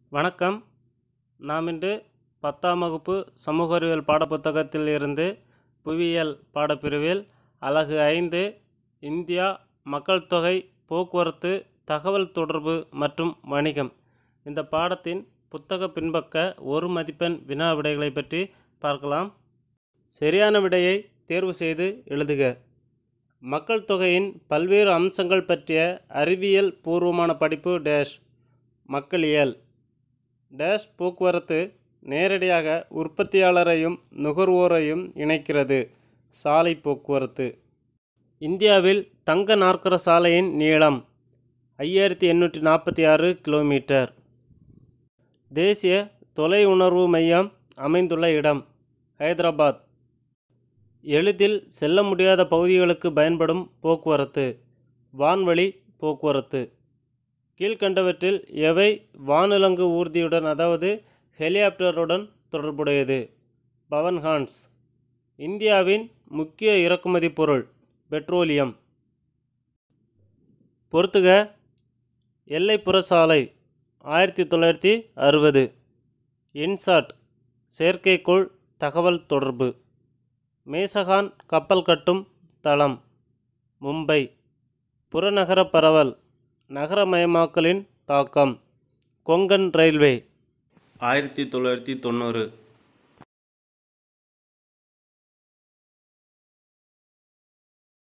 வணக்கம் நாம் இன்று பத்தாம் வகுப்பு சமூக அறிவியல் பாடப்புத்தகத்தில் இருந்து புவியியல் பாடப்பிரிவில் அலகு ஐந்து இந்தியா மக்கள் தொகை போக்குவரத்து தகவல் தொடர்பு மற்றும் வணிகம் இந்த பாடத்தின் புத்தக பின்பக்க ஒரு மதிப்பெண் வினா விடைகளை பற்றி பார்க்கலாம் சரியான விடையை தேர்வு செய்து எழுதுக மக்கள் தொகையின் பல்வேறு அம்சங்கள் பற்றிய அறிவியல் பூர்வமான படிப்பு டேஷ் மக்களியல் டேஷ் போக்குவரத்து நேரடியாக உற்பத்தியாளரையும் நுகர்வோரையும் இணைக்கிறது சாலை போக்குவரத்து இந்தியாவில் தங்க நாற்கர சாலையின் நீளம் ஐயாயிரத்தி எண்ணூற்றி நாற்பத்தி ஆறு கிலோமீட்டர் தேசிய தொலை உணர்வு மையம் அமைந்துள்ள இடம் ஹைதராபாத் எளிதில் செல்ல முடியாத பகுதிகளுக்கு பயன்படும் போக்குவரத்து வான்வழி போக்குவரத்து கீழ்கண்டவற்றில் எவை வானுலங்கு ஊர்தியுடன் அதாவது ஹெலிகாப்டருடன் தொடர்புடையது பவன்ஹான்ஸ் இந்தியாவின் முக்கிய இறக்குமதி பொருள் பெட்ரோலியம் பொறுத்துக எல்லைப்புற சாலை ஆயிரத்தி தொள்ளாயிரத்தி அறுபது இன்சாட் செயற்கைக்கோள் தகவல் தொடர்பு மேசகான் கப்பல் கட்டும் தளம் மும்பை புறநகர பரவல் நகரமயமாக்கலின் தாக்கம் கொங்கன் ரயில்வே ஆயிரத்தி தொள்ளாயிரத்தி தொண்ணூறு